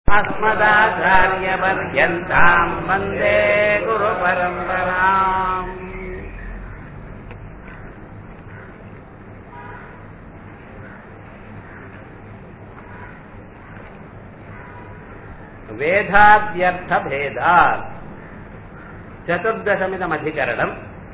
अस्मदाचार्यपर्यन्ताम् वन्दे गुरुपरम्पराम् वेदाद्यर्थभेदात् चतुर्दशमिदमधिकरणम्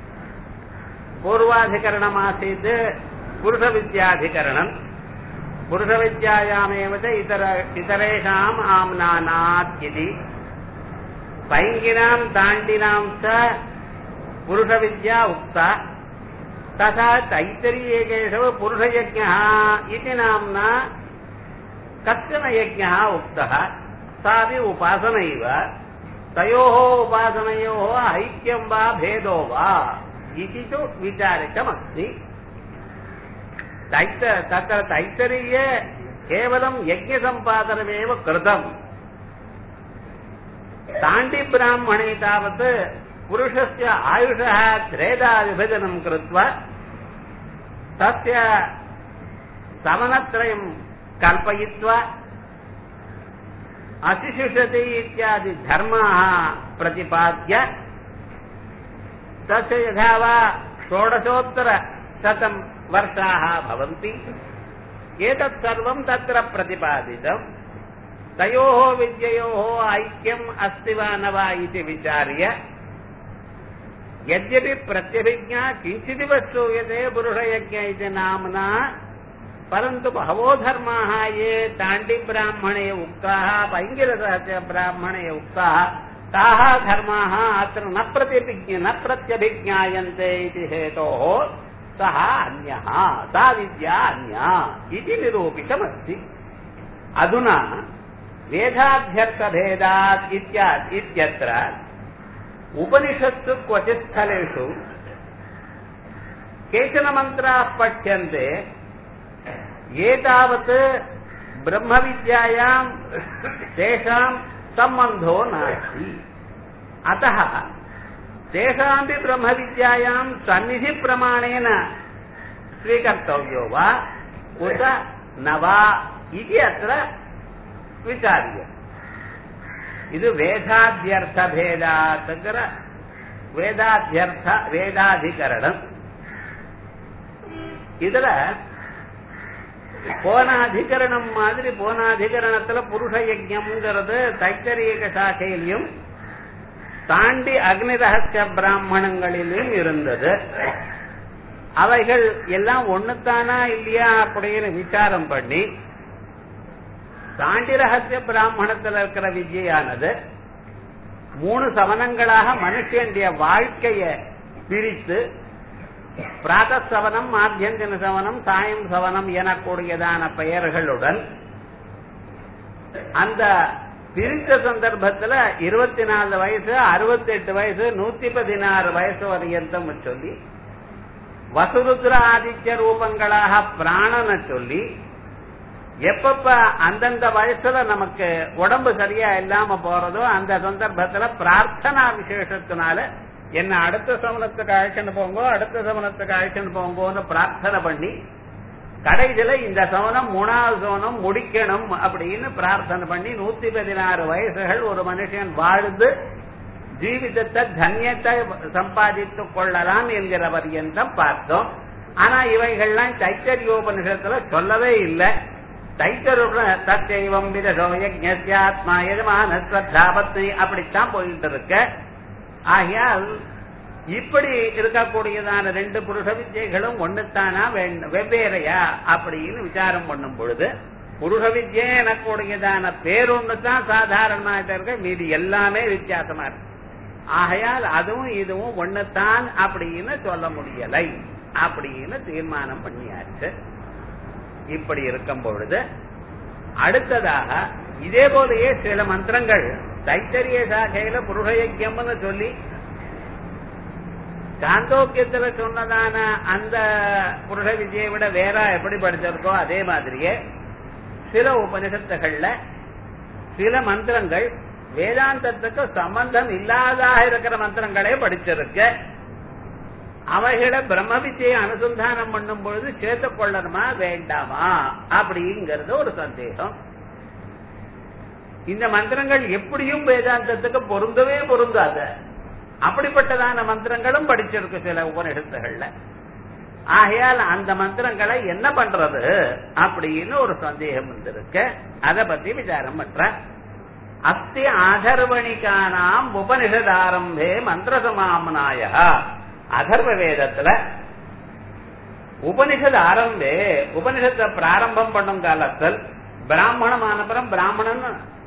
पूर्वाधिकरणमासीत् पुरुषविद्याधिकरणम् पुरुषविद्यायामेव च इतर इतरेषाम् आम्नानात् इति पैङ्गिनाम् ताण्डिनाम् च पुरुषविद्या उक्ता तथा तैतरीयकेशव पुरुषयज्ञः इति नाम्ना कश्चन यज्ञः उक्तः सापि उपासनैव तयोः उपासनयोः ऐक्यम् वा भेदो वा इति तु विचारितमस्ति तैत तत्र तैतरीये केवलं यज्ञसम्पादनमेव कृतम् ताण्डिब्राह्मणे तावत् पुरुषस्य आयुषः त्रेधा विभजनं कृत्वा तस्य समनत्रयं कल्पयित्वा अशिशुषति इत्यादि धर्माः प्रतिपाद्य तस्य यथा वा षोडशोत्तरशतं वर्षाः भवन्ति एतत् सर्वं तत्र प्रतिपादितम् तयोः विद्ययोः ऐक्यम् अस्ति वा न वा इति विचार्य यद्यपि प्रत्यभिज्ञा किञ्चिदिव श्रूयते पुरुषयज्ञ इति नाम्ना परन्तु बहवो धर्माः ये ताण्डिब्राह्मणे उक्ताः पैङ्गिरसहस्य ब्राह्मणे उक्ताः ताः धर्माः अत्र न प्रतिभिज्ञ न प्रत्यभिज्ञायन्ते इति हेतोः सः अन्यः सा विद्या अन्या इति निरूपितमस्ति अधुना वेदाभ्यर्थभेदात् इत्यादि इत्यत्र उपनिषत्सु क्वचित् स्थलेषु केचन मन्त्राः पठ्यन्ते एतावत् ब्रह्मविद्यायाम् तेषाम् सम्बन्धो नास्ति अतः तेषामपि ब्रह्मविद्यायाम् सन्निधिप्रमाणेन स्वीकर्तव्यो वा उत न वा इति अत्र विचार्य ಇದು ವೇದಾಧ್ಯರ್ಥ ಭೇದಾತಕರ ವೇದಾಧ್ಯರ್ಥ ವೇದಾಧಿಕರಣ இதுல போனாதிகரணம் மாதிரி போனாதிகரணத்துல புருஷ யஜ்யம்ங்கிறது தைத்தரியக சாக்கையிலையும் தாண்டி அக்னி ரகசிய பிராமணங்களிலும் இருந்தது அவைகள் எல்லாம் ஒண்ணுத்தானா இல்லையா அப்படின்னு விசாரம் பண்ணி தாண்டி ரகசிய பிராமணத்தில் இருக்கிற விஜயானது மூணு சவனங்களாக மனுஷனுடைய வாழ்க்கைய பிரித்து பிராத சவனம் மாத்தியஞ்சன சவனம் சாயம் சவனம் எனக்கூடியதான பெயர்களுடன் அந்த பிரித்த சந்தர்ப்பத்துல இருபத்தி நாலு வயசு அறுபத்தி எட்டு வயசு நூத்தி பதினாறு வயசு வரையந்தம் சொல்லி வசுருத்ர ஆதித்ய ரூபங்களாக பிராணனை சொல்லி எப்பப்ப அந்தந்த வயசுல நமக்கு உடம்பு சரியா இல்லாம போறதோ அந்த சந்தர்ப்பத்துல பிரார்த்தனா விசேஷத்தினால என்ன அடுத்த சமனத்துக்கு அழைச்சுன்னு போங்கோ அடுத்த சமனத்துக்கு அழைச்சுன்னு போங்கோன்னு பிரார்த்தனை பண்ணி கடைசியில இந்த சவனம் மூணாவது சவனம் முடிக்கணும் அப்படின்னு பிரார்த்தனை பண்ணி நூத்தி பதினாறு வயசுகள் ஒரு மனுஷன் வாழ்ந்து ஜீவிதத்தை தன்யத்தை சம்பாதித்துக் கொள்ளலாம் என்கிற பரியந்தம் பார்த்தோம் ஆனா இவைகள்லாம் தைத்தரியோபனிஷத்துல சொல்லவே இல்லை தைத்தருடன் தத்தைவம் விதசோ யஜ்ஞாத்மா எஜமான ஸ்ரத்தாபத்னி அப்படித்தான் போயிட்டு இருக்க ஆகையால் இப்படி இருக்கக்கூடியதான ரெண்டு புருஷ வித்தியைகளும் ஒண்ணுத்தானா வெவ்வேறையா அப்படின்னு விசாரம் பண்ணும் பொழுது புருஷ வித்யை எனக்கூடியதான பேரொன்னு தான் சாதாரணமா இருக்க மீதி எல்லாமே வித்தியாசமா இருக்கு ஆகையால் அதுவும் இதுவும் ஒண்ணுத்தான் அப்படின்னு சொல்ல முடியலை அப்படின்னு தீர்மானம் பண்ணியாச்சு இப்படி இருக்கும் பொழுது அடுத்ததாக இதே போலயே சில மந்திரங்கள் தைத்தரிய சாகையில புருஷயக்கியம்னு சொல்லி சாந்தோக்கியத்துல சொன்னதான அந்த புருஷ விஜயை விட வேற எப்படி படிச்சிருக்கோ அதே மாதிரியே சில உபனிஷத்துகள்ல சில மந்திரங்கள் வேதாந்தத்துக்கு சம்பந்தம் இல்லாதாக இருக்கிற மந்திரங்களே படிச்சிருக்கு அவைகளை பிரம்ம வித்தியை அனுசந்தானம் பண்ணும் பொழுது சேர்த்துக் கொள்ளணுமா வேண்டாமா அப்படிங்கிறது ஒரு சந்தேகம் இந்த மந்திரங்கள் எப்படியும் வேதாந்தத்துக்கு பொருந்தவே பொருந்தாத அப்படிப்பட்டதான மந்திரங்களும் படிச்சிருக்கு சில உபநிடத்துகள்ல ஆகையால் அந்த மந்திரங்களை என்ன பண்றது அப்படின்னு ஒரு சந்தேகம் வந்திருக்கு அதை பத்தி விசாரம் பண்ற அஸ்தி ஆதர்வணிக்கானாம் உபனிஷதாரம்பே மந்திரசமாமனாய அதர்வ வேதத்துல உபனிஷத் ஆரம்பே உபனிஷத்தை பிராரம்பம் பண்ணும் காலத்தில் பிராமணம் ஆனப்புறம் பிராமணன்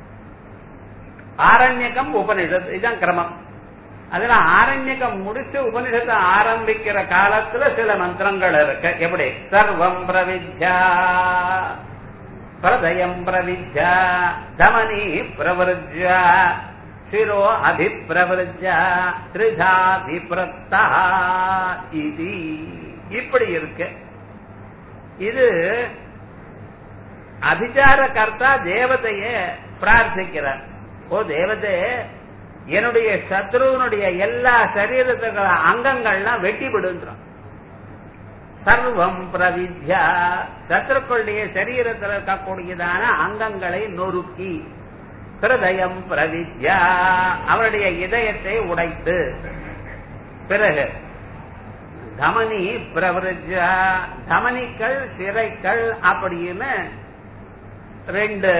ஆரண்யகம் உபனிஷத் இதுதான் கிரமம் அதுல ஆரண்யகம் முடிச்சு உபனிஷத்தை ஆரம்பிக்கிற காலத்துல சில மந்திரங்கள் இருக்கு எப்படி சர்வம் பிரவித்யா பிரதயம் பிரவித்யா தமனி பிரவருஜ்யா சிரோ அபிப்பிரவருஜ்யா திரிதாபிப்ரத்தா இது இப்படி இருக்கு இது அபிச்சார கர்த்தா தேவதைய பிரார்த்திக்கிறார் ஓ தேவதை என்னுடைய சத்ருவனுடைய எல்லா சரீரத்துக்கு அங்கங்கள்லாம் வெட்டி விடுன்றான் சர்வம் பிரவித்யா சத்ருக்களுடைய சரீரத்தில் இருக்கக்கூடியதான அங்கங்களை நொறுக்கி ஹிருதயம் பிரவித்யா அவருடைய இதயத்தை உடைத்து பிறகு தமனி பிரவருஜா தமனிகள் சிறைகள் அப்படின்னு ரெண்டு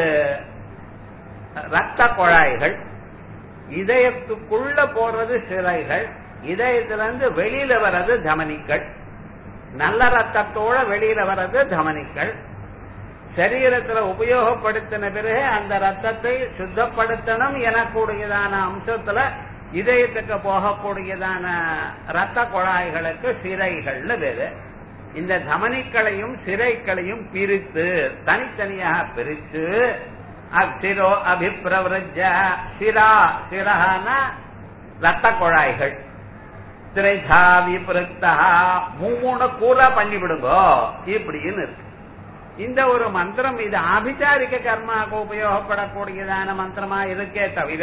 ரத்த குழாய்கள் இதயத்துக்குள்ள போறது சிறைகள் இதயத்திலிருந்து வெளியில வர்றது தமனிகள் நல்ல ரத்தத்தோட வெளியில வர்றது தமனிகள் சரீரத்துல உபயோகப்படுத்தின பிறகு அந்த ரத்தத்தை சுத்தப்படுத்தணும் எனக்கூடியதான அம்சத்துல இதயத்துக்கு போகக்கூடியதான ரத்த குழாய்களுக்கு சிறைகள்னு பேரு இந்த தமனிக்களையும் சிறைகளையும் பிரித்து தனித்தனியாக பிரித்து அச்சிரோ அபிப்பிரவரஜ சிரா சிரஹான ரத்த குழாய்கள் திரைதா விபருத்தா மூணு கூறா பண்ணி விடுங்கோ இப்படின்னு இருக்கு இந்த ஒரு மந்திரம் இது ஆபிச்சாரிக்க கர்மாவுக்கு உபயோகப்படக்கூடியதான மந்திரமா இருக்கே தவிர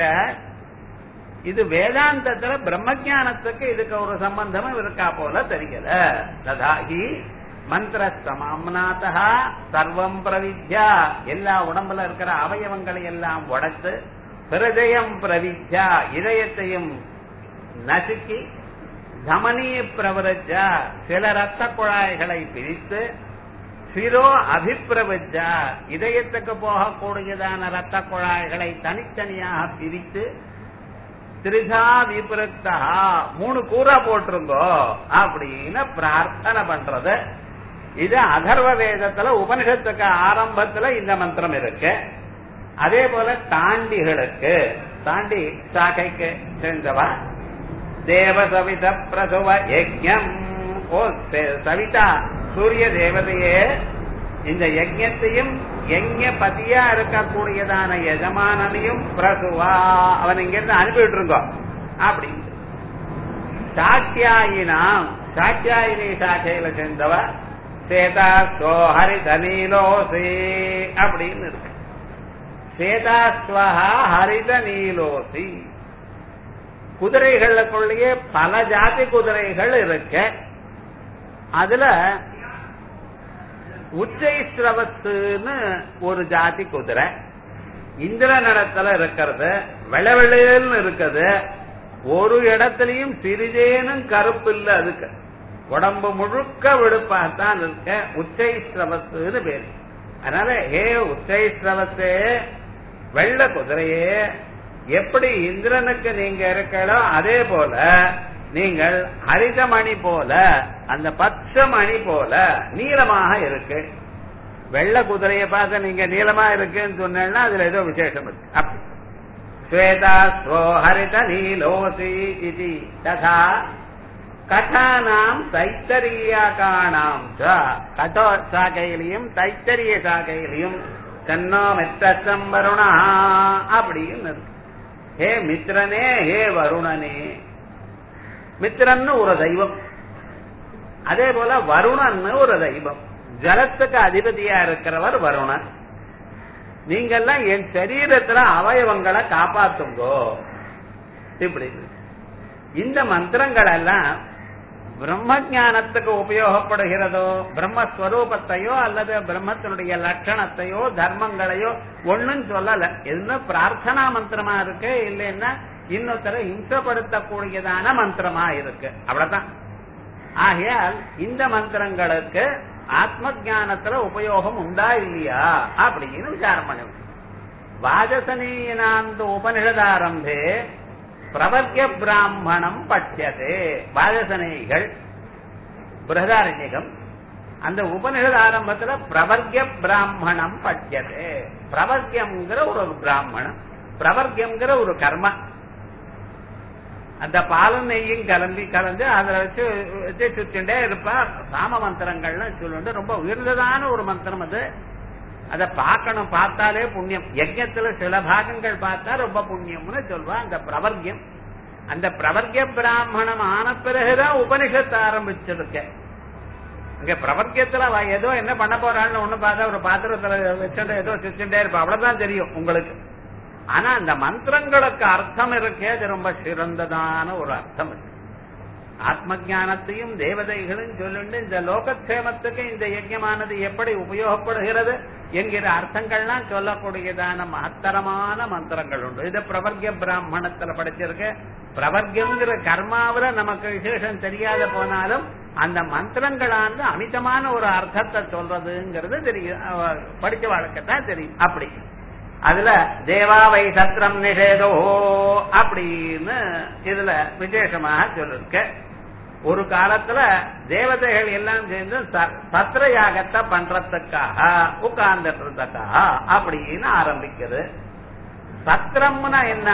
இது வேதாந்தத்துல பிரம்மஜானத்துக்கு இதுக்கு ஒரு சம்பந்தமும் இருக்கா போல தெரியல ததாகி மந்திர சமாம்நாதா சர்வம் பிரவித்யா எல்லா உடம்புல இருக்கிற அவயவங்களை எல்லாம் உடைத்து ஹிருதயம் பிரவித்யா இதயத்தையும் நசுக்கி தமனிய பிரவரஜா சில ரத்த குழாய்களை பிரித்து சிரோ அபிப்பிரவஜா இதயத்துக்கு போகக்கூடியதான ரத்த குழாய்களை தனித்தனியாக பிரித்து திரிசா விபரக்தா மூணு கூறா போட்டிருங்கோ அப்படின்னு பிரார்த்தனை பண்றது இது அதர்வ வேதத்துல உபனிஷத்துக்கு ஆரம்பத்துல இந்த மந்திரம் இருக்கு அதே போல தாண்டிகளுக்கு தாண்டி சாகைக்கு சேர்ந்தவா தேவ சவித பிரசுவ யஜ்யம் ஓ சவிதா சூரிய தேவதையே இந்த யஜ்யத்தையும் யஜ்ய பதியா இருக்கக்கூடியதான எஜமானனையும் பிரசுவா அவன் இங்கிருந்து அனுப்பிவிட்டு இருக்கோம் அப்படி சாட்சியாயினாம் சாட்சியாயினி சாட்சியில சேர்ந்தவ சேதா ஹரித நீலோசி அப்படின்னு இருக்கு சேதாஸ்வஹா ஹரித நீலோசி குதிரைகளுக்குள்ளேயே பல ஜாதி குதிரைகள் இருக்கு அதுல உச்சைஸ்ரவத்துன்னு ஒரு ஜாதி குதிரை இந்திர நடத்துல இருக்கிறது வெள்ளவெள்ளையல்னு இருக்குது ஒரு இடத்துலயும் சிறிதேனும் கருப்பு இல்ல அதுக்கு உடம்பு முழுக்க வெளுப்பாகத்தான் இருக்க உச்சைஸ்ரவத்துன்னு பேரு அதனால ஹே உச்சைஸ்ரவத்தே வெள்ள குதிரையே எப்படி இந்திரனுக்கு நீங்க இருக்களோ அதே போல நீங்கள் ஹரிதமணி போல அந்த பச்சை மணி போல நீளமாக இருக்கு வெள்ள குதிரைய பார்த்து நீங்க நீளமா இருக்குன்னு சொன்னா அதுல ஏதோ விசேஷம் இருக்கு அப்படி ஸ்வேதா ஸ்வோ ஹரித நீலோசி இது ததா கட்டானாம் தைத்தரியாக்கானாம் கட்டோ சாகையிலையும் தைத்தரிய சாகையிலையும் தன்னோ மித்தம் வருணா அப்படின்னு இருக்கு ஹே மித்ரனே ஹே வருணனே மித்ரன்னு ஒரு தெய்வம் அதே போல வருணன்னு ஒரு தெய்வம் ஜலத்துக்கு அதிபதியா இருக்கிறவர் வருணன் நீங்கெல்லாம் என் சரீரத்துல அவயவங்களை காப்பாத்துங்கோ இப்படி இந்த மந்திரங்கள் எல்லாம் பிரம்ம ஞானத்துக்கு உபயோகப்படுகிறதோ பிரம்மஸ்வரூபத்தையோ அல்லது பிரம்மத்தினுடைய லட்சணத்தையோ தர்மங்களையோ ஒண்ணும் சொல்லல என்ன பிரார்த்தனா மந்திரமா இருக்கு இல்லைன்னா இன்னொருத்தரை இம்சப்படுத்தக்கூடியதான மந்திரமா இருக்கு அவ்வளவுதான் ஆகையால் இந்த மந்திரங்களுக்கு ஆத்ம ஜானத்துல உபயோகம் உண்டா இல்லையா அப்படின்னு விசாரம் பண்ண வாஜசனீயனாந்த உபனிஷதாரம்பே பிரவர்க்க பிராமணம் பட்சதே வாஜசனேயிகள் பிரகதாரண்யகம் அந்த உபனிஷத ஆரம்பத்துல பிரவர்க்க பிராமணம் பட்சதே பிரவர்க்கம்ங்கிற ஒரு பிராமணம் பிரவர்க்கம்ங்கிற ஒரு கர்ம அந்த பாலும் நெய்யும் கலந்து கலந்து அதுல வச்சு வச்சு சுத்திண்டே இருப்பா சாம மந்திரங்கள்லாம் சொல்லுண்டு ரொம்ப உயர்ந்ததான ஒரு மந்திரம் அது அதை பார்க்கணும் பார்த்தாலே புண்ணியம் யஜ்யத்துல சில பாகங்கள் பார்த்தா ரொம்ப புண்ணியம்னு சொல்வா அந்த பிரவர்க்கியம் அந்த பிரவர்க்கிய பிராமணம் ஆன பிறகுதான் உபனிஷத்து ஆரம்பிச்சிருக்க இங்க பிரவர்க்கியத்துல அவ ஏதோ என்ன பண்ண போறான்னு ஒண்ணு பார்த்தா ஒரு பாத்திரத்துல வச்சுட்டு ஏதோ சிரிச்சுட்டே இருப்பா அவ்வளவுதான் தெரியும் உங்களுக்கு ஆனா அந்த மந்திரங்களுக்கு அர்த்தம் இருக்கே அது ரொம்ப சிறந்ததான ஒரு அர்த்தம் இருக்கு ஆத்ம ஞானத்தையும் தேவதைகளும் சொல்லுண்டு இந்த லோகக்ஷேமத்துக்கு இந்த யஜ்யமானது எப்படி உபயோகப்படுகிறது என்கிற அர்த்தங்கள்லாம் சொல்லக்கூடியதான மகத்தரமான மந்திரங்கள் உண்டு இது பிரவர்க்கிய பிராமணத்துல படிச்சிருக்கு பிரவர்க்கியங்கிற கர்மாவில நமக்கு விசேஷம் தெரியாத போனாலும் அந்த மந்திரங்களானது அமிதமான ஒரு அர்த்தத்தை சொல்றதுங்கிறது தெரியும் அவ படிச்ச வாழ்க்கைத்தான் தெரியும் அப்படி அதுல தேவாவை சத்திரம் நிஷேதோ அப்படின்னு இதுல விசேஷமாக சொல்லிருக்க ஒரு காலத்துல தேவதைகள் எல்லாம் சேர்ந்து சத்திர யாகத்தை பண்றதுக்காக உட்கார்ந்துன்றதுக்காக அப்படின்னு ஆரம்பிக்குது சத்திரம்னா என்ன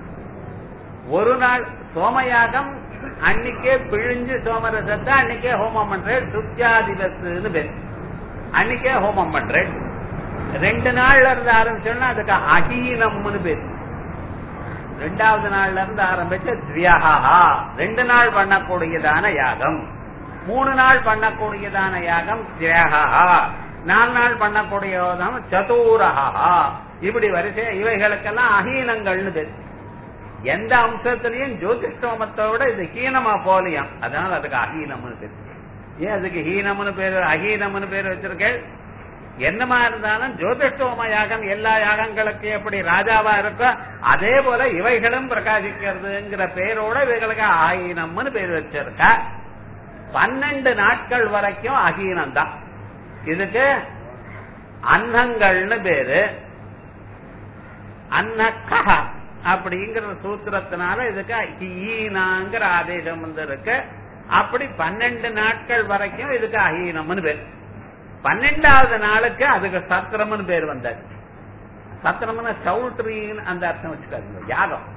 ஒரு நாள் சோமயாகம் அன்னைக்கே பிழிஞ்சு சோமரசத்தை அன்னைக்கே ஹோமம் பண்றேன் சுத்தியாதிபத்துன்னு பேர் அன்னைக்கே ஹோமம் பண்றேன் ரெண்டு நாள்ல இருந்து ஆரம்பிச்சோம்னா அதுக்கு அகீனம்னு பேர் ரெண்டாவது நாள்ல இருந்து ஆரம்பிச்ச திவ்யஹா ரெண்டு நாள் பண்ணக்கூடியதான யாகம் மூணு நாள் பண்ணக்கூடியதான யாகம் திவ்யஹா நாலு நாள் பண்ணக்கூடியதான சதுரஹா இப்படி வரிசை இவைகளுக்கெல்லாம் அஹீனங்கள்னு பேர் எந்த அம்சத்திலையும் ஜோதிஷ்டோமத்தோட இது ஹீனமா போலியாம் அதனால அதுக்கு அஹீனம்னு பேர் ஏன் அதுக்கு ஹீனம்னு பேரு அஹீனம்னு பேர் வச்சிருக்கேன் என்னமா இருந்தாலும் ஜோதிஷ்டோம யாகம் எல்லா யாகங்களுக்கு எப்படி ராஜாவா இருக்கோ அதே போல இவைகளும் பிரகாசிக்கிறதுங்கிற பேரோட இவைகளுக்கு ஆயினம்னு பேர் வச்சிருக்க பன்னெண்டு நாட்கள் வரைக்கும் அகீனம் தான் இதுக்கு அன்னங்கள்னு பேரு அன்னக்கஹ அப்படிங்கிற சூத்திரத்தினால இதுக்கு ஈனாங்கிற ஆதேசம் வந்து இருக்கு அப்படி பன்னெண்டு நாட்கள் வரைக்கும் இதுக்கு அஹீனம்னு பேர் பன்னெண்டாவது நாளுக்கு அதுக்கு சத்திரம்னு பேர் வந்தாச்சு சத்திரம்னு சவுல்ட்ரின்னு அந்த அர்த்தம் வச்சுக்காதுங்க யாகம்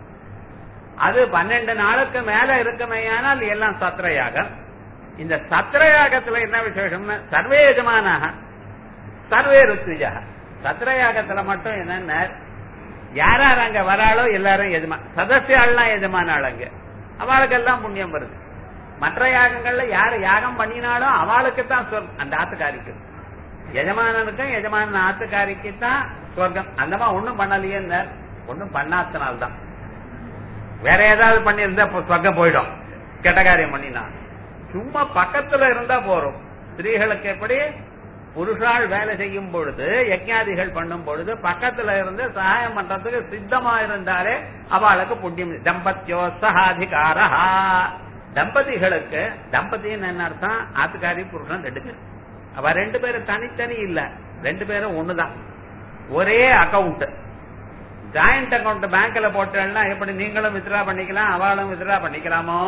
அது பன்னெண்டு நாளுக்கு மேல இருக்குமையானால் எல்லாம் சத்திர யாகம் இந்த சத்திர யாகத்துல என்ன விசேஷம்னா சர்வே எஜமானாக சர்வே ருத்விஜா சத்திர யாகத்துல மட்டும் என்னன்னா யார் யார் அங்க வராளோ எல்லாரும் எஜமா சதசியாள்லாம் எஜமான ஆளுங்க அவளுக்கெல்லாம் புண்ணியம் வருது மற்ற யாகங்கள்ல யாரு யாகம் பண்ணினாலும் அவளுக்கு தான் அந்த ஆத்துக்காரிக்கு எஜமானனுக்கும் எஜமான ஆத்துக்காரிக்கு தான் சொர்க்கம் அந்தமா ஒண்ணும் பண்ணலையே ஒண்ணும் பண்ணாதனால்தான் வேற ஏதாவது பண்ணியிருந்தா சொர்க்கம் போயிடும் கெட்ட காரியம் பண்ணினா சும்மா பக்கத்துல இருந்தா போறோம் ஸ்திரீகளுக்கு எப்படி புருஷால் வேலை செய்யும் பொழுது யஜ்ஞாதிகள் பண்ணும் பொழுது பக்கத்துல இருந்து சகாயம் பண்றதுக்கு சித்தமா இருந்தாலே அவளுக்கு புண்ணியம் தம்பத்தியோ சகாதிகாரா தம்பதிகளுக்கு தம்பதின்னு என்ன அர்த்தம் ஆத்துக்காரி புருஷன் ரெண்டு பேர் அவ ரெண்டு பேரும் தனித்தனி இல்ல ரெண்டு பேரும் ஒண்ணுதான் ஒரே அக்கவுண்ட் ஜாயிண்ட் அக்கவுண்ட் பேங்க்ல போட்டேன்னா எப்படி நீங்களும் வித்ரா பண்ணிக்கலாம் அவளும் வித்ரா பண்ணிக்கலாமோ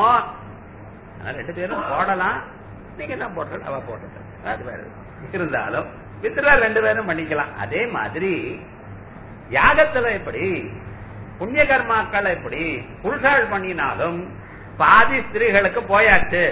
ரெண்டு பேரும் போடலாம் நீங்க தான் போடுறது அவ போடுறது அது வேற இருந்தாலும் வித்ரா ரெண்டு பேரும் பண்ணிக்கலாம் அதே மாதிரி யாகத்துல எப்படி புண்ணிய கர்மாக்கள் எப்படி புருஷாள் பண்ணினாலும் பாதி ஸ்திரீகளுக்கு போயாச்சு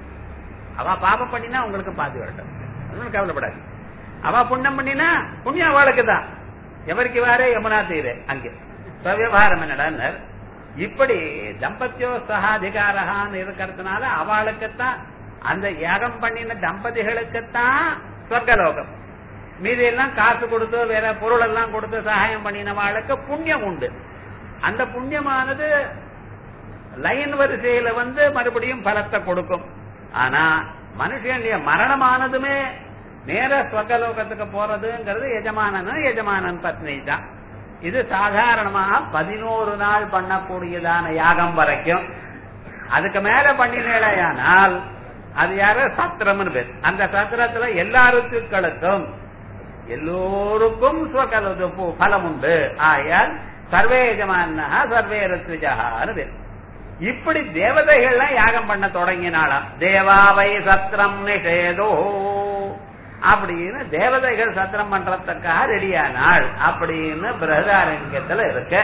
அவ பாபம் பண்ணினா உங்களுக்கு பாதி வரட்டும் கவலைப்படாது அவ புண்ணியம் பண்ணினா புண்ணியம் அவளுக்கு தான் எவருக்கு வாரே யமுனா தீரே அங்கே விவகாரம் என்னடா இப்படி தம்பத்தியோ சகாதிகாரகான்னு இருக்கிறதுனால அவளுக்குத்தான் அந்த யாகம் பண்ணின தம்பதிகளுக்குத்தான் சொர்க்கலோகம் மீதி எல்லாம் காசு கொடுத்து வேற பொருள் எல்லாம் கொடுத்து சகாயம் பண்ணினவாளுக்கு புண்ணியம் உண்டு அந்த புண்ணியமானது லைன் வரிசையில வந்து மறுபடியும் பலத்தை கொடுக்கும் ஆனா மனுஷனுடைய மரணமானதுமே நேர ஸ்வர்கலோகத்துக்கு போறதுங்கிறது எஜமானனும் எஜமானன் பத்னி தான் இது சாதாரணமாக பதினோரு நாள் பண்ணக்கூடியதான யாகம் வரைக்கும் அதுக்கு மேல பண்ணினேடையானால் அது யாரு சத்திரம்னு பேர் அந்த சத்திரத்துல எல்லா ருத்துக்களுக்கும் எல்லோருக்கும் ஸ்வகலது பலம் உண்டு ஆயால் சர்வே எஜமானா சர்வே ருத்விஜான்னு பேர் இப்படி தேவதைகள்லாம் யாகம் பண்ண தொடங்கினாலாம் தேவாவை சத்திரம் நிஷேதோ அப்படின்னு தேவதைகள் சத்திரம் பண்றதுக்காக ரெடியானாள் அப்படின்னு பிரதாரண்யத்துல இருக்க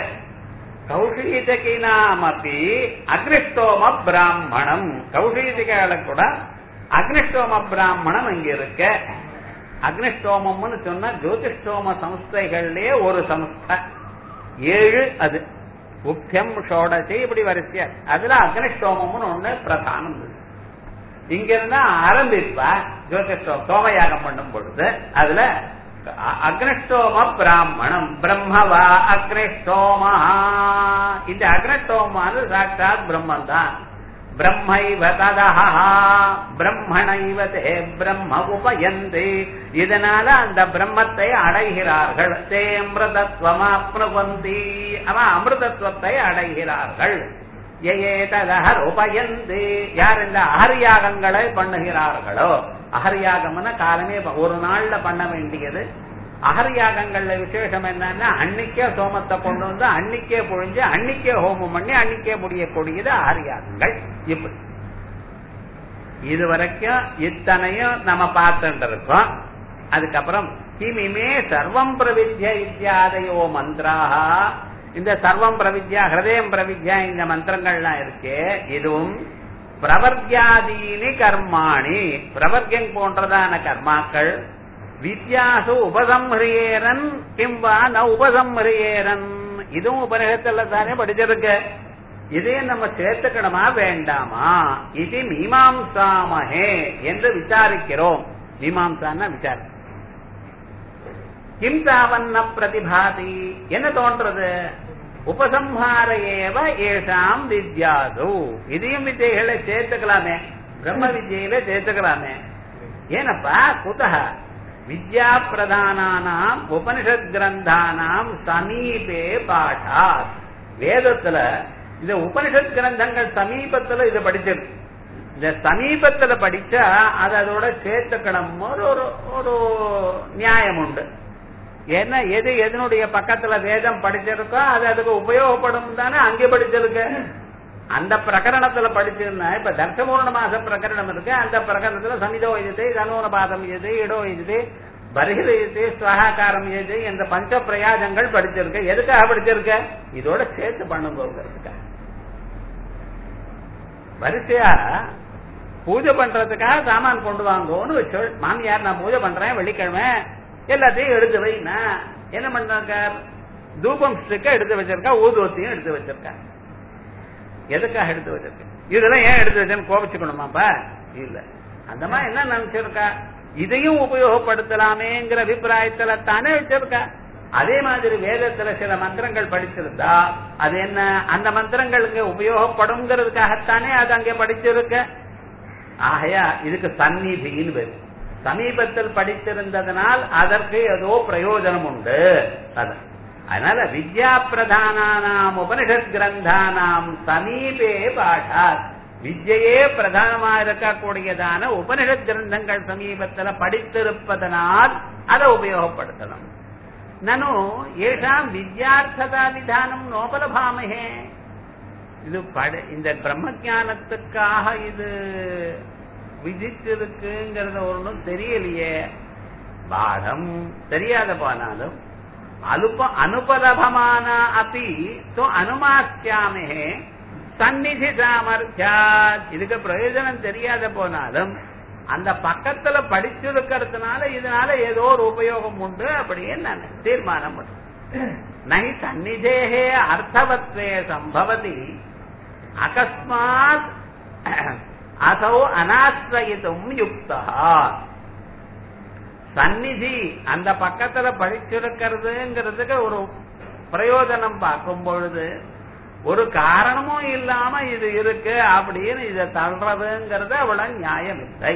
கௌஷீதகினாமப்பி அக்னிஷ்டோம பிராமணம் கௌஷீதிகளை கூட அக்னிஷ்டோம பிராமணம் இங்க இருக்க அக்னிஷ்டோமம்னு சொன்னா ஜோதிஷ்டோம சம்ஸ்தைகள்லயே ஒரு சம்ஸ்தை ஏழு அது முக்கியம் ஷோடசி இப்படி வரிசையா அதுல அக்னிஷ்டோமம்னு ஒண்ணு பிரதானம் இருக்கு. இங்க இருந்தா ஆரம்பிப்பா ஜோதிஷ்டோம் சோமயாகம் பண்ணும் பொழுது அதுல அ- அக்னிஷ்டோம பிராமணம் பிரம்மவா அக்னிஷ்டோமா இந்த அக்னிஷ்டோமானது சாட்சாத் பிரம்மன் தான் பிரம்மைவ ததஹா பிரம்மணைவ தே பிரம்ம உபயந்தி இதனால அந்த பிரம்மத்தை அடைகிறார்கள் தே அமிர்தத்வமாப்னுவந்தி அவன் அமிர்தத்துவத்தை அடைகிறார்கள் ஏததஹர் உபயந்தி யார் இந்த அகரியாகங்களை பண்ணுகிறார்களோ அகரியாகம்னா காலமே ப- ஒரு நாள்ல பண்ண வேண்டியது அகரியாகங்கள்ல விசேஷம் என்னன்னா அன்னைக்கே சோமத்தை கொண்டு வந்து அன்னைக்கே பொழிஞ்சு அன்னைக்கே ஹோமம் பண்ணி அன்னைக்கே முடியக்கூடியது அகரியாகங்கள் இப்படி இது வரைக்கும் இத்தனையும் நம்ம பார்த்துட்டு இருக்கோம் அதுக்கப்புறம் கிமிமே சர்வம் பிரவித்ய இத்தியாதயோ மந்திராக இந்த சர்வம் பிரவித்யா ஹிருதயம் பிரவித்யா இந்த மந்திரங்கள்லாம் இருக்கு இதுவும் பிரவர்த்தியாதீனி கர்மாணி பிரவர்த்தியம் போன்றதான கர்மாக்கள் வித்யாசு உபசம்ஹரியேரன் கிம்பா ந உபசம்ஹரியேரன் இதுவும் உபநிஷத்துல தானே படிச்சிருக்கு இதையும் நம்ம சேர்த்துக்கணுமா வேண்டாமா இது மீமாம்சாமஹே என்று விசாரிக்கிறோம் மீமாம்சான்னா விசாரி கிம் தாவன்ன பிரதிபாதி என்ன தோன்றது உபசம்ஹார ஏவ ஏஷாம் வித்யாது இதையும் வித்தைகளை சேர்த்துக்கலாமே பிரம்ம வித்யில சேர்த்துக்கலாமே ஏனப்பா குதः வித்யா பிரதானானாம் உபனிஷத் கிரந்தானாம் சமீபே பாடாத் வேதத்துல இந்த உபனிஷத் கிரந்தங்கள் சமீபத்துல இதை படிச்சிருக்கு இந்த சமீபத்துல படிச்சா அது அதோட சேர்த்துக்கணும் ஒரு ஒரு ஒரு நியாயம் உண்டு ஏன்னா எது எதனுடைய பக்கத்துல வேதம் படிச்சிருக்கோ அது அதுக்கு உபயோகப்படும் தானே அங்கே படிச்சிருக்கு அந்த பிரகரணத்துல படிச்சிருந்தா இப்ப தர்சமூர்ண மாச பிரகரணம் இருக்கு அந்த பிரகரணத்துல சமிதோ இது தனூனபாதம் இது இடோ இது பரிகித இது ஸ்வகாக்காரம் இது என்ற பஞ்ச பிரயாஜங்கள் படிச்சிருக்க எதுக்காக படிச்சிருக்க இதோட சேர்த்து பண்ணுங்கிறதுக்காக வரிசையா பூஜை பண்றதுக்காக சாமான் கொண்டு வாங்கோன்னு வச்சு மாமியார் நான் பூஜை பண்றேன் வெள்ளிக்கிழமை எல்லாத்தையும் எடுத்து வைனா என்ன பண்றாங்க தூபம் ஸ்டிக்க எடுத்து வச்சிருக்கா ஊதுவத்தையும் எடுத்து வச்சிருக்கா எதுக்காக எடுத்து வச்சிருக்க இதெல்லாம் ஏன் எடுத்து வச்சேன்னு கோபிச்சுக்கணுமாப்பா இல்ல அந்த மாதிரி என்ன நினைச்சிருக்கா இதையும் உபயோகப்படுத்தலாமேங்கிற அபிப்பிராயத்துல தானே வச்சிருக்கா அதே மாதிரி வேதத்துல சில மந்திரங்கள் படிச்சிருந்தா அது என்ன அந்த மந்திரங்கள் இங்க உபயோகப்படுங்கிறதுக்காகத்தானே அது அங்கே படிச்சிருக்க ஆகையா இதுக்கு சந்நிதின்னு பேரு சமீபத்தில் படித்திருந்ததனால் அதற்கு ஏதோ பிரயோஜனம் உண்டு அது அதனால வித்யா பிரதானானாம் உபனிஷத் கிரந்தானாம் சமீபே பாஷா வித்யையே பிரதானமா இருக்கக்கூடியதான உபனிஷத் கிரந்தங்கள் சமீபத்துல படித்திருப்பதனால் அதை உபயோகப்படுத்தலாம் நனு ஏஷாம் வித்யார்த்ததா விதானம் நோபலபாமகே இது பட இந்த பிரம்ம ஞானத்துக்காக இது விதிச்சிருக்குங்கிறத ஒன்றும் தெரியலையே பாடம் தெரியாத போனாலும் அலுப அனுபலபமான அப்படி தோ அனுமாஸ்யாமே சந்நிதி சாமர்த்தியா இதுக்கு பிரயோஜனம் தெரியாத போனாலும் அந்த பக்கத்துல படிச்சிருக்கிறதுனால இதனால ஏதோ ஒரு உபயோகம் உண்டு அப்படின்னு நான் தீர்மானம் பண்றேன் நகி சந்நிதேகே அர்த்தவத்வே சம்பவதி அகஸ்மாத் அசௌ அனாசிரயித்தும் யுக்தா சந்நிதி அந்த பக்கத்துல படிச்சிருக்கிறதுங்கிறதுக்கு ஒரு பிரயோஜனம் பார்க்கும் பொழுது ஒரு காரணமும் இல்லாம இது இருக்கு அப்படின்னு இதை தள்ளுறதுங்கிறது அவ்வளவு நியாயம் இல்லை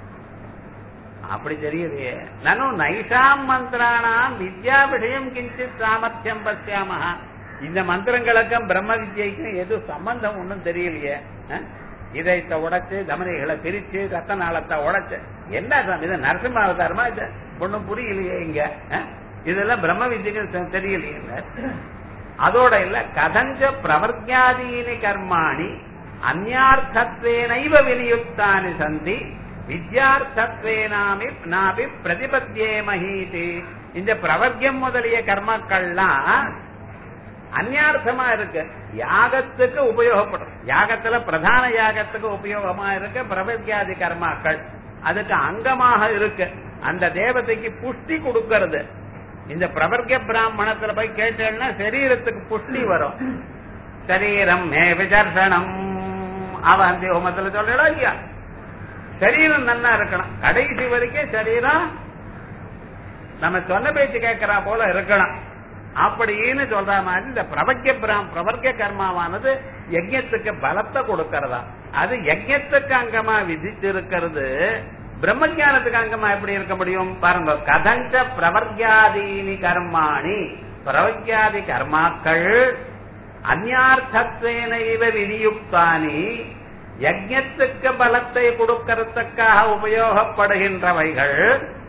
அப்படி தெரியலையே நானும் நைஷாம் மந்திரானாம் வித்யா விஷயம் கிஞ்சித் சாமர்த்தியம் பசியாம இந்த மந்திரங்களுக்கும் பிரம்ம வித்யைக்கும் எதுவும் சம்பந்தம் ஒன்றும் தெரியலையே அஹ்? இதயத்தை உடைச்சு தமனிகளை பிரிச்சு ரத்த நாளத்தை உடைச்சு என்ன சாமி இது நரசிம்மாவதாரமா இது ஒண்ணும் புரியலையே இங்க அஹ்? இதெல்லாம் பிரம்ம வித்யைக்கு தெரியலையே அதோட இல்ல கதஞ்ச பிரவர்த்தியாதீனி கர்மாணி அந்யார்த்தத்வேனைவ வினியுக்தானி சந்தி வித்யார்த்தத்வேனாமி நாபி பிரதிபத்தியே மகீதி இந்த பிரவர்க்கியம் முதலிய கர்மக்கள்லாம் அந்யார்த்தமா இருக்கு யாகத்துக்கு உபயோகப்படும் யாகத்துல பிரதான யாகத்துக்கு உபயோகமா இருக்கு பிரவர்த்தியாதி கர்மாக்கள் அதுக்கு அங்கமாக இருக்கு அந்த தேவதைக்கு புஷ்டி கொடுக்கறது இந்த பிரவர்க்க பிராமணத்துல போய் கேட்டேன்னா சரீரத்துக்கு புஷ்டி வரும் சரீரம் மே விசர்ஷனம் அவன் அந்த ஹோமத்துல சொல்லலாம் இல்லையா சரீரம் நல்லா இருக்கணும் கடைசி வரைக்கும் சரீரம் நம்ம சொன்ன பேச்சு கேட்கிறா போல இருக்கணும் அப்படின்னு சொல்ற மாதிரி இந்த பிரபக்க பிராம் பிரவர்க்க கர்மாவானது யஜ்யத்துக்கு பலத்தை கொடுக்கறதா அது யஜ்யத்துக்கு அங்கமா விதித்து இருக்கிறது பிரம்ம ஞானத்துக்கு அங்கமா எப்படி இருக்க முடியும் பாருங்க கதஞ்ச பிரவர்க்கியாதீனி கர்மாணி பிரவர்க்கியாதி கர்மாக்கள் அந்யார்த்தத்வேனைவ வினியுக்தானி யஜ்யத்துக்கு பலத்தை கொடுக்கறதுக்காக உபயோகப்படுகின்றவைகள்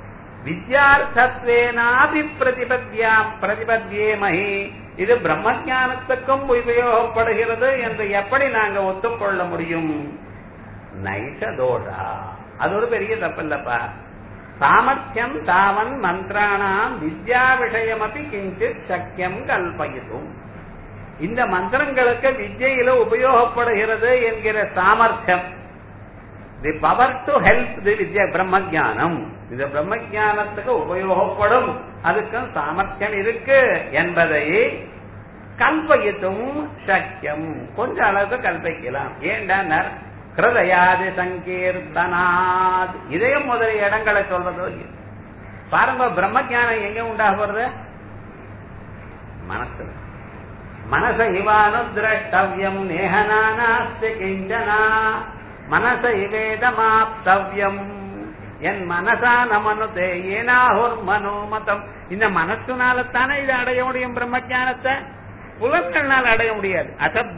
வித்யார்த்தத்வேனாபி பிரதிபத்யாம் பிரதிபத்யேமஹி இது பிரம்ம ஞானத்துக்கும் உபயோகப்படுகிறது என்று எப்படி நாங்க ஒத்துக்கொள்ள முடியும் நைஷ தோஷா அது ஒரு பெரிய தப்பு இல்லப்பா சாமர்த்தியம் தாவன் மந்திராணாம் வித்யா விஷயமபி கிஞ்சித் சக்கியம் கல்பயிதும் இந்த மந்திரங்களுக்கு வித்யில உபயோகப்படுகிறது என்கிற சாமர்த்தியம் the power to help the வித்யா பிரம்ம ஜானம் இது பிரம்ம ஜானத்துக்கு உபயோகப்படும் அதுக்கும் சாமர்த்தியம் இருக்கு என்பதை கல்பயித்தும் சக்கியம் கொஞ்ச அளவுக்கு கல்பிக்கலாம் ஏண்டா ஹிருதயாதி சங்கீர்த்தனாத் இதயம் முதலிய இடங்களை சொல்றது இல்லையா? பாருங்க பிரம்ம ஜானம் எங்க உண்டாகிறது மனசுல மனச இவானுதிரஷ்டவியம் நேகனானாஸ்தி கிஞ்சனா மனச இவேதமாப்தவ்யம் என் மனசா நமனுதே ஏனாஹுர் மனோமதம் இந்த மனசுனாலத்தானே இதை அடைய முடியும் பிரம்ம ஞானத்தை புலன்கள்னால் அடைய முடியாது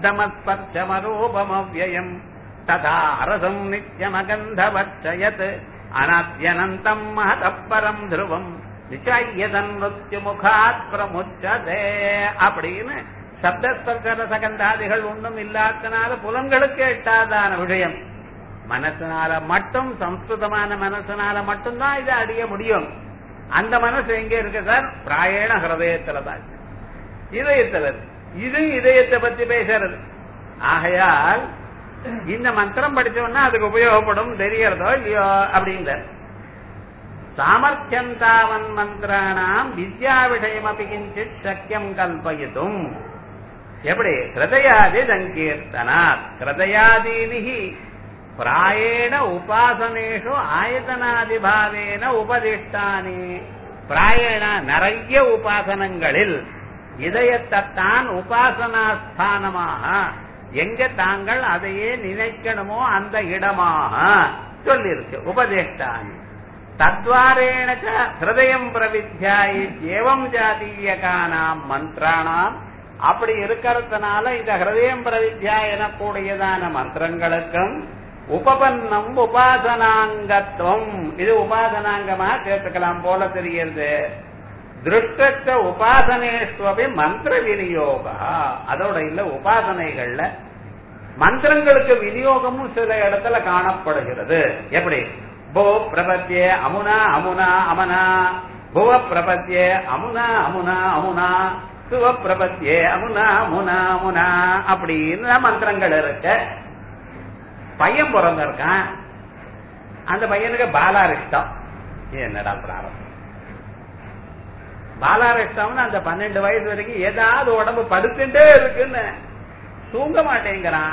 அசப்தமஸ்பர்ஷமரூபமவ்யயம் ததா அரசம் நித்யமகந்தவச்சயத் அனத்யனந்தம் மகதப்பரம் துருவம் நிச்சயதன் மிருத்யு முகாத் பிரமுச்சதே அப்படின்னு சப்தஸ்பர்சர சகந்தாதிகள் ஒன்றும் இல்லாதனால புலன்களுக்கு எட்டாதான விஷயம் மனசனால மட்டும் சம்ஸ்கிருதமான மனசனால மட்டும்தான் இதை அடைய முடியும் அந்த மனசு எங்க இருக்கு சார் பிராயண ஹிருதயத்துல தான் இருக்கு. இதயத்துல இருக்கு. இது இதயத்தை பத்தி பேசுறது ஆகையால் இந்த மந்திரம் படிச்சோம்னா அதுக்கு உபயோகப்படும் தெரியறதோ இல்லையோ அப்படிங்கிற சாமர்த்தியம் தாவன் மந்திராணாம் வித்யா விஷயம் அப்படி கிஞ்சித் சக்கியம் கல்பயித்தும் எப்படி ஹிருதயாதி சங்கீர்த்தனாத் ஹிருதயாதீனிஹி பிராயேண உபாசனேஷு ஆயதனாதிபாவேன உபதிஷ்டானி பிராயேண நிறைய உபாசனங்களில் இதயத்தைத்தான் உபாசனா ஸ்தானமாக எங்க தாங்கள் அதையே நினைக்கணுமோ அந்த இடமாக சொல்லியிருக்கு உபதேஷ்டானி தத்வாரேண ச ஹிருதயம் பிரவித்யாயி ஏவம் ஜாதீயகானாம் மந்திராணாம் அப்படி இருக்கிறதுனால இந்த ஹிருதயம் பிரவித்யா எனக்கூடியதான மந்திரங்களுக்கும் உபபன்னம் உபாசனாங்கத்துவம் இது உபாசனாங்கமா சேர்த்துக்கலாம் போல தெரியுது திருஷ்ட உபாசனேஸ்வபி மந்திர விநியோக அதோட இல்ல உபாசனைகள்ல மந்திரங்களுக்கு விநியோகமும் சில இடத்துல காணப்படுகிறது எப்படி போ பிரபத்தியே அமுனா அமுனா அமனா புவ பிரபத்தியே அமுனா அமுனா அமுனா சுவ பிரபத்தியே அமுனா அமுனா அமுனா அப்படின்னு மந்திரங்கள் இருக்கு பையன் பிறந்திருக்கான் அந்த பையனுக்கு பாலாரிஷ்டம் இது என்னடா பிராரம்பம் பாலாரிஷ்டம்னு அந்த பன்னெண்டு வயசு வரைக்கும் ஏதாவது உடம்பு படுத்துட்டே இருக்குன்னு தூங்க மாட்டேங்கிறான்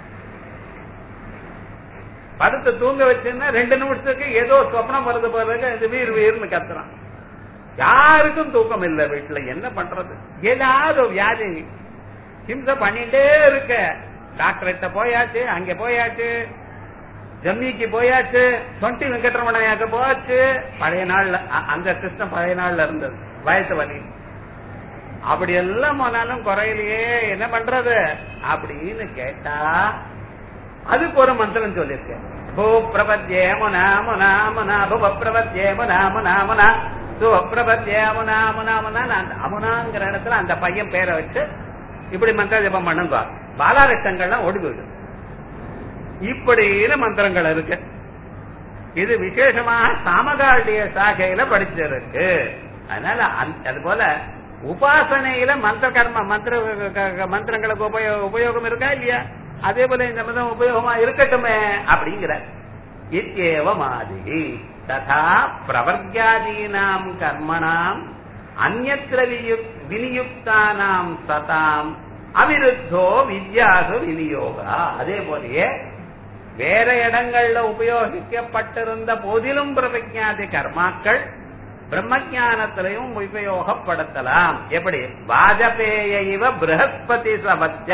படுத்து தூங்க வச்சுன்னா ரெண்டு நிமிஷத்துக்கு ஏதோ சொப்னம் வருது போறதுக்கு இது வீர் வீர்னு கத்துறான் யாருக்கும் தூக்கம் இல்ல வீட்டுல என்ன பண்றது ஏதாவது வியாதி ஹிம்சை பண்ணிட்டே இருக்க டாக்டர்கிட்ட போயாச்சு அங்க போயாச்சு ஜம்மிக்கு போயாச்சு சொண்டி வெங்கட்ரமணையாக்க போயாச்சு பழைய நாள்ல அ- அந்த சிஸ்டம் பழைய நாள்ல இருந்தது வயசு வலி அப்படி எல்லாம் போனாலும் குறையிலையே என்ன பண்றது அப்படின்னு கேட்டா அதுக்கு ஒரு மந்திரம் சொல்லியிருக்கேன் பூ பிரபத்யே முனா முனா முனா புவ பிரபத்யே முனா முனா முனா சுவ பிரபத்யே முனா முனா முனா அந்த அமுனாங்கிற இடத்துல அந்த பையன் பேரை வச்சு இப்படி மந்திர ஜபம் பண்ணுங்க பாலாரிஷ்டங்கள்லாம் ஓடி போயிடும் இப்படின்னு மந்திரங்கள் இருக்கு இது விசேஷமாக சாமகாண்டிய சாகையில படிச்சிருக்கு அதனால அந்த- அது போல உபாசனையில மந்திர கர்ம மந்திர க- க- மந்திரங்களுக்கு உபயோ- உபயோகம் இருக்கா இல்லையா அதே போல இந்த மதம் உபயோகமா இருக்கட்டுமே அப்படிங்கிற இத்தியேவமாதி ததா பிரவர்காதீனாம் கர்மணாம் அந்நத்திர வியுக்- விநியுக்தானாம் சதாம் அவிருத்தோ வித்யாசு விநியோகா அதே போலயே வேற இடங்கள்ல உபயோகிக்கப்பட்டிருந்த போதிலும் பிரபஜாதி கர்மாக்கள் பிரம்மஜானத்திலையும் உபயோகப்படுத்தலாம் எப்படி வாஜபேய இவ பிரகஸ்பதி சபத்ய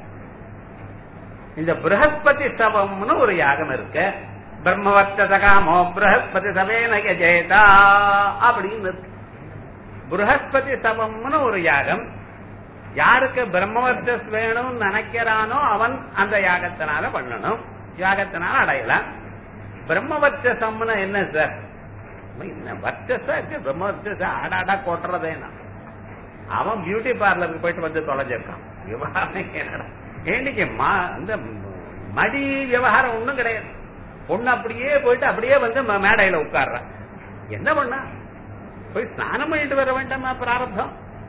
இந்த பிரகஸ்பதி சபம்னு ஒரு யாகம் இருக்கு பிரம்மவர்த்ததகாமோ பிரகஸ்பதி சபேன யஜேதா அப்படின்னு இருக்கு பிரகஸ்பதி சபம்னு ஒரு யாகம் யாருக்கு பிரம்மவர்ச்சஸ் வேணும்னு நினைக்கிறானோ அவன் அந்த யாகத்தினால பண்ணணும் யாகத்தினால அடையலாம் பிரம்மவர்ச்சசம்னு என்ன சார் என்ன வர்ச்சஸா இருக்கு பிரம்மவர்ச்சஸா ஆடாடா கொட்டுறதேனா அவன் பியூட்டி பார்லருக்கு போயிட்டு வந்து தொலைஞ்சிருக்கான் விவகாரம் என்னடா இன்னைக்கு மா- இந்த மடி விவகாரம் ஒண்ணும் கிடையாது பொண்ணு அப்படியே போயிட்டு அப்படியே வந்து ம- மேடையில உட்கார்றான் என்ன பண்ணா போய் ஸ்நானம் பண்ணிட்டு வர வேண்டாமா பிராரப்தம்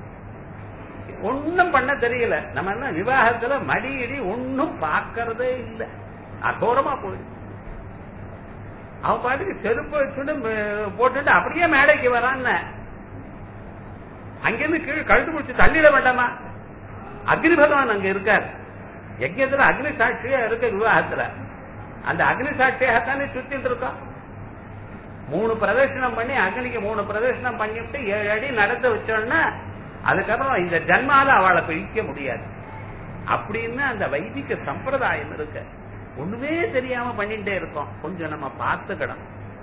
ஒண்ணும் பண்ண தெரியல நம்ம என்ன விவாகத்துல மடி இடி ஒண்ணும் பார்க்கறதே இல்ல அகோரமா போயிடுச்சு அவன் பாட்டுக்கு செருப்பு வச்சுட்டு ம- போட்டுட்டு அப்படியே மேடைக்கு வரான்னு அங்கிருந்து கீழே கழுத்து முடிச்சு தள்ளிட வேண்டாமா அக்னி பகவான் அங்க இருக்கார் யஜ்யத்துல அக்னி சாட்சியா இருக்க விவாகத்துல அந்த அக்னி சாட்சியாகத்தானே சுத்திட்டு இருக்கோம் மூணு பிரதர்ஷனம் பண்ணி அக்னிக்கு மூணு பிரதர்ஷனம் பண்ணிவிட்டு ஏழு அடி நடத்த வச்சோம்னா அதுக்கப்புறம் இந்த ஜன்மால அவளை பிழிக்க முடியாது அப்படின்னு அந்த வைதிக சம்பிரதாயம் இருக்கு ஒண்ணுமே தெரியாம பண்ணிட்டே இருக்கோம் கொஞ்சம் நம்ம பார்த்துக்கணும்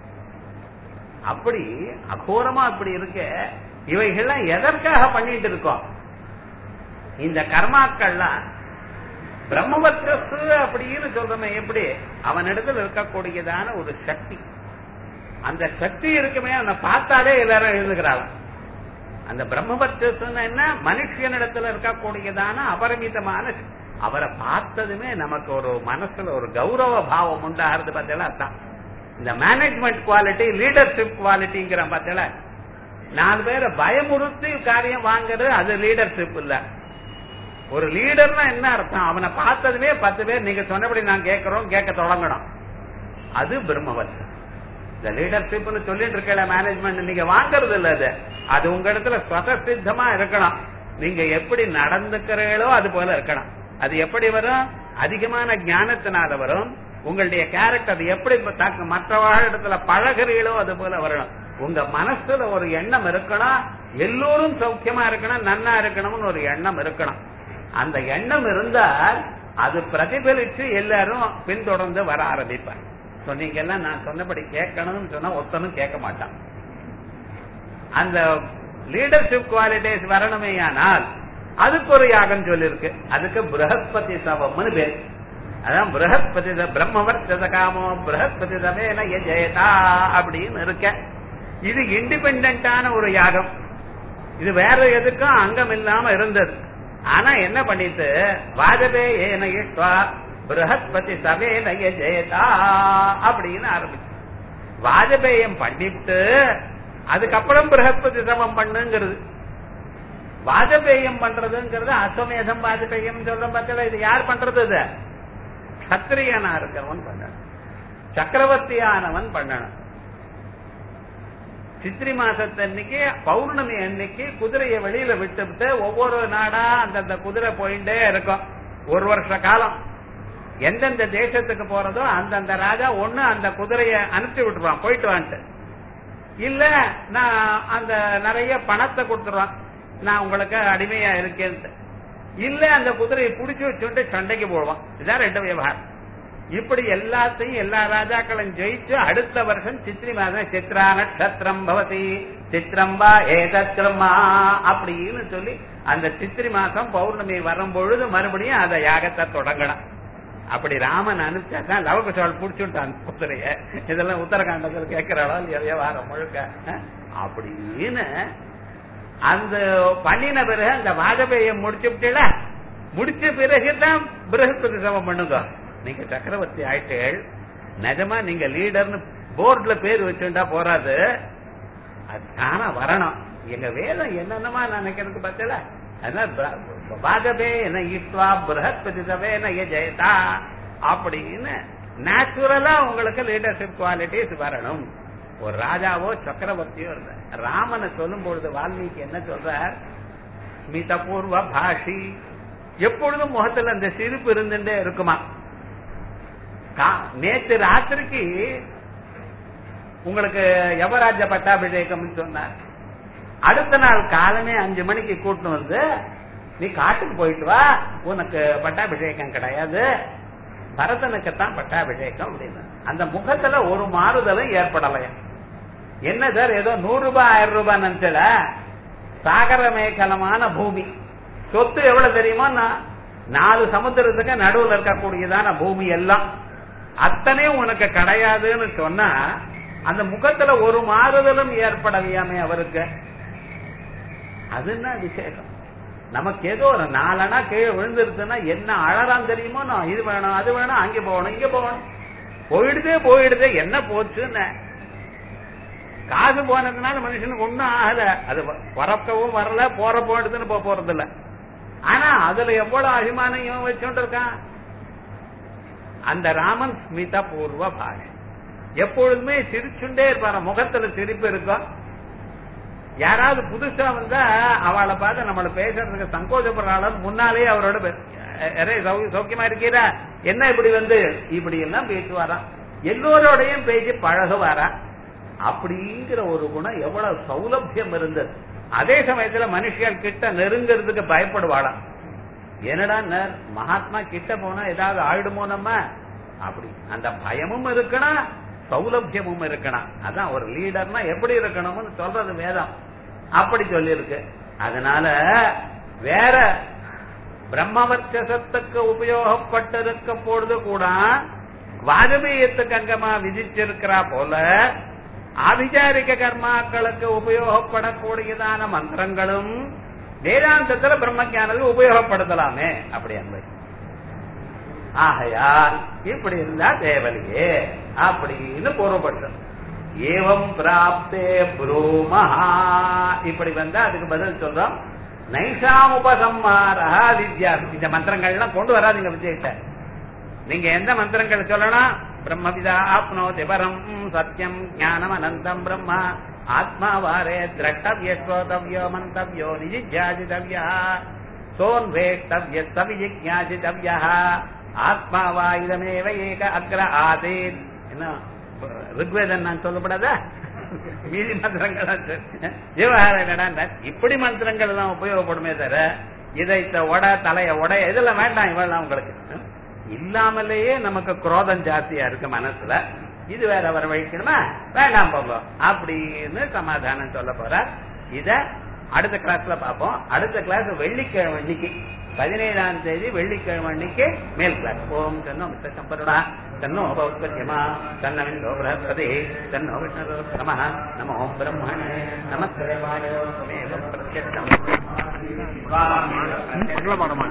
அப்படி அகோரமா அப்படி இருக்க இவைகள்லாம் எதற்காக பண்ணிட்டு இருக்கோம் இந்த கர்மாக்கள்லாம் பிரம்மவர்ச்சஸ் அப்படின்னு சொல்றோமே எப்படி அவனிடத்தில் இருக்கக்கூடியதான ஒரு சக்தி அந்த சக்தி இருக்குமே அந்த பார்த்தாலே எல்லாரும் எழுதுகிறாங்க அந்த பிரம்மபத்தஸ் என்ன மனுஷனிடத்துல இருக்கக்கூடியதான அபரிமிதமான சக்தி. அவரை பார்த்ததுமே நமக்கு ஒரு மனசுல ஒரு கௌரவ பாவம் உண்டாகிறது பார்த்தீங்களா அதான் இந்த மேனேஜ்மெண்ட் குவாலிட்டி லீடர்ஷிப் குவாலிட்டிங்கிற பார்த்தீங்களா நாலு பேரை பயமுறுத்தி காரியம் வாங்குறது அது லீடர்ஷிப் இல்ல ஒரு லீடர்னா என்ன அர்த்தம் அவனை பார்த்ததுமே பத்து பேர் நீங்க சொன்னபடி நான் கேட்கிறோம் கேட்க தொடங்கணும் அது பிரம்மவர்த்தம் இந்த லீடர்ஷிப்னு சொல்லிட்டு இருக்கல மேனேஜ்மெண்ட் நீங்க வாங்குறது இல்ல அது அது உங்க இடத்துல சுவசித்தமா இருக்கணும் நீங்க எப்படி நடந்துக்கிறீங்களோ அது போல இருக்கணும் அது எப்படி வரும் அதிகமான ஞானத்தினால வரும் உங்களுடைய கேரக்டர் அது எப்படி தாக்க மற்றவர்கள் இடத்துல பழகிறீங்களோ அது போல வரணும் உங்க மனசுல ஒரு எண்ணம் இருக்கணும் எல்லோரும் சௌக்கியமா இருக்கணும் நன்னா இருக்கணும்னு ஒரு எண்ணம் இருக்கணும் அந்த எண்ணம் இருந்தால் அது பிரதிபலிச்சு எல்லாரும் பின்தொடர்ந்து வர ஆரம்பிப்பாங்க சொன்னீங்கல்லாம் நான் சொன்னபடி கேட்கணும்னு சொன்னா ஒருத்தனும் கேட்க மாட்டான் அந்த லீடர்ஷிப் குவாலிட்டிஸ் வரணுமேயானால் அதுக்கு ஒரு யாகம் சொல்லிருக்கு அதுக்கு பிரகஸ்பதி சவம்னு பேர் அதான் பிரகஸ்பதி ச- பிரம்மவர்த்தத காமோ பிரகஸ்பதி சமேன ஜெயதா அப்படின்னு இருக்க இது இண்டிபெண்டான ஒரு யாகம் இது வேற எதுக்கும் அங்கம் இல்லாம இருந்தது ஆனா என்ன பண்ணிட்டு வாஜபேயேன இஷ்வா பிரகஸ்பதி சமேன ஜெயதா அப்படின்னு ஆரம்பிச்சு வாஜபேயம் பண்ணிட்டு அதுக்கப்புறம் பிரகஸ்பதி சமம் பண்ணுங்கிறது வாஜபேயம் பண்றதுங்கிறது அஸ்வமேதம் வாஜபேயம் சொல்றோம் பார்த்தா இது யார் பண்றது இது சத்திரியனா இருக்கிறவன் பண்ணணும் சக்கரவர்த்தியானவன் பண்ணணும் சித்திரை மாசத்தன்னைக்கு பௌர்ணமி அன்னைக்கு குதிரையை வெளியில விட்டுவிட்டு ஒவ்வொரு நாடா அந்தந்த குதிரை போயிட்டே இருக்கும் ஒரு வருஷ காலம் எந்தெந்த தேசத்துக்கு போறதோ அந்தந்த ராஜா ஒண்ணு அந்த குதிரைய அனுப்பிச்சு விட்டுருவான் போயிட்டு வான்ட்டு இல்ல நான் அந்த நிறைய பணத்தை கொடுத்துருவான் நான் உங்களுக்கு அடிமையா இருக்கேன்ட்டு இல்ல அந்த குதிரையை புடிச்சு வச்சுட்டு சண்டைக்கு போடுவான் இதுதான் ரெண்டு விவகாரம் இப்படி எல்லாத்தையும் எல்லா ராஜாக்களும் ஜெயிச்சு அடுத்த வருஷம் சித்திரை மாதம் சித்ரா நட்சத்திரம் பவதி சித்திரம்பா ஏதத்திரமா அப்படின்னு சொல்லி அந்த சித்திரை மாசம் பௌர்ணமி வரும் பொழுது மறுபடியும் அந்த யாகத்தை தொடங்கணும் அப்படி ராமன் அனுப்பிச்சாதான் லவகுஷால் புடிச்சுட்டான் குதிரைய இதெல்லாம் உத்தரகாண்டத்தில் கேட்கிறாளோ விவகாரம் முழுக்க அஹ், அப்படின்னு அந்த பண்ணின பிறகு அந்த வாஜபேய முடிச்சுட்டீல முடிச்ச பிறகுதான் பிரகஸ்பதி சமம் பண்ணுங்க நீங்க சக்கரவர்த்தி ஆயிட்டேள் நிஜமா நீங்க லீடர்னு போர்டுல பேர் வச்சுட்டா போறாது அது தானா வரணும் எங்க வேதம் என்னென்னமா நினைக்கிறது பார்த்தல அதனால வாஜபே என்ன ஈஸ்வா பிரகஸ்பதி சபே என்ன ஜெயதா அப்படின்னு நேச்சுரலா உங்களுக்கு லீடர்ஷிப் குவாலிட்டிஸ் வரணும் ஒரு ராஜாவோ சக்கரவர்த்தியோ இருந்த ராமனை சொல்லும் பொழுது வால்மீகி என்ன சொல்றார் ஸ்மிதபூர்வ பாஷி எப்பொழுதும் முகத்துல அந்த சிரிப்பு இருந்துட்டே இருக்குமா கா- நேத்து ராத்திரிக்கு உங்களுக்கு யவராஜ பட்டாபிஷேகம் சொன்னார் அடுத்த நாள் காலமே அஞ்சு மணிக்கு கூட்டிட்டு வந்து நீ காட்டுக்கு போயிட்டு வா உனக்கு பட்டாபிஷேகம் கிடையாது பரதனுக்குத்தான் பட்டாபிஷேகம் அப்படின்னு அந்த முகத்துல ஒரு மாறுதலும் ஏற்படலையா என்ன சார் ஏதோ நூறு ரூபாய் ஆயிரம் ரூபாய் நினைச்சல சாகர மேகலமான பூமி சொத்து எவ்வளவு தெரியுமா நான் நாலு சமுத்திரத்துக்கு நடுவுல இருக்கக்கூடியதான பூமி எல்லாம் அத்தனையும் உனக்கு கிடையாதுன்னு சொன்னா அந்த முகத்துல ஒரு மாறுதலும் ஏற்படலையாமே அவருக்கு அது என்ன விசேஷம் நமக்கு ஏதோ ஒரு நாலனா கீழே விழுந்துருச்சுன்னா என்ன அழறான் தெரியுமோ நான் இது வேணும் அது வேணும் அங்க போகணும் இங்க போகணும் போயிடுதே போயிடுதே என்ன போச்சுன்னு காசு போனதுனால மனுஷனுக்கு ஒண்ணும் ஆகல அது வ- வரக்கவும் வரல போற போயிடுதுன்னு போக போறது இல்ல ஆனா அதுல எவ்வளவு அபிமானம் இவன் வச்சுட்டு இருக்கான் அந்த ராமன் ஸ்மிதா பூர்வ பாஷை எப்பொழுதுமே சிரிச்சுண்டே இருப்பாரு முகத்துல சிரிப்பு இருக்கும் யாராவது புதுசா வந்தா அவளை பார்த்து நம்மள பேசுறதுக்கு சங்கோச்சப்படுறாள் முன்னாலே அவரோட பே- அரே சௌ- சௌக்கியமா இருக்கீரா என்ன இப்படி வந்து இப்படி எல்லாம் பேசுவாராம் எல்லோரோடையும் பேசி பழகுவாரா அப்படிங்கிற ஒரு குணம் எவ்வளவு சௌலபியம் இருந்தது அதே சமயத்துல மனுஷியல் கிட்ட நெருங்கிறதுக்கு பயப்படுவாளாம் என்னடா நர், மகாத்மா கிட்ட போனா ஏதாவது ஆயிடுமோ நம்ம அப்படி அந்த பயமும் இருக்கணும் சௌலபியமும் இருக்கணும் அதான் ஒரு லீடர்னா எப்படி இருக்கணும்னு சொல்றது வேதம் அப்படி சொல்லியிருக்கு அதனால வேற பிரம்மவர்ச்சசத்துக்கு உபயோகப்பட்டிருக்க பொழுது கூட வாஜபேயத்துக்கு அங்கமா விதிச்சிருக்கிறா போல ஆபிச்சாரிக கர்மாக்களுக்கு உபயோகப்படக்கூடியதான மந்திரங்களும் வேதாந்தத்துல பிரம்ம ஞானத்துக்கு உபயோகப்படுத்தலாமே அப்படி அன்பை ஆகையால் இப்படி இருந்தா தேவலையே அப்படின்னு பொருள்பட்டோம் ஏவம் பிராப்தே புரூமஹா இப்படி வந்தா அதுக்கு பதில் சொல்றோம் நைஷாம் உபசம்மாரா வித்யா இந்த மந்திரங்கள்லாம் கொண்டு வராதீங்க விஜய்கிட்ட நீங்க எந்த மந்திரங்கள் சொல்லணும் பிரம்மவிதா ஆப்னோதி பரம் சத்தியம் ஞானம் அனந்தம் பிரம்மா ஆத்மா வாரே திரட்டவிய ஸ்ரோதவியோ மந்தவியோ நிஜிஜாசிதவியா சோன்வேஷ்டவிய சவிஜிஜாசிதவியா ஆத்மா வா இதமேவ ஏக அக்ர ஆதேத் என்ன ருக்வேதன் நான் சொல்லப்படாதா மீதி மந்திரங்கள் விவகாரம் என்னடா இப்படி மந்திரங்கள் எல்லாம் உபயோகப்படுமே தவிர இதை இந்த உட தலைய உட இதெல்லாம் வேண்டாம் இவெல்லாம் உங்களுக்கு இல்லாமலேயே நமக்கு குரோதம் ஜாஸ்தியா இருக்கு மனசுல இது வேற வர வழிக்கணுமா வேண்டாம் போகும் அப்படின்னு சமாதானம் சொல்ல போற இத அடுத்த கிளாஸ்ல பார்ப்போம் அடுத்த கிளாஸ் வெள்ளிக்கிழமை அன்னைக்கு பதினேழாம் தேதி வெள்ளிக்கிழமை அன்னைக்கு மேல் கிளாஸ் ஓம் தன்னோ மிஸ்டர் சம்பருடா தன்னோ பௌத்பத்யமா தன்னவிந்தோ பிரகஸ்பதி தன்னோ விஷ்ணு நம நம ஓம் பிரம்மணே நமஸ்தேவாய பிரத்யட்சம் மங்கள பாடமா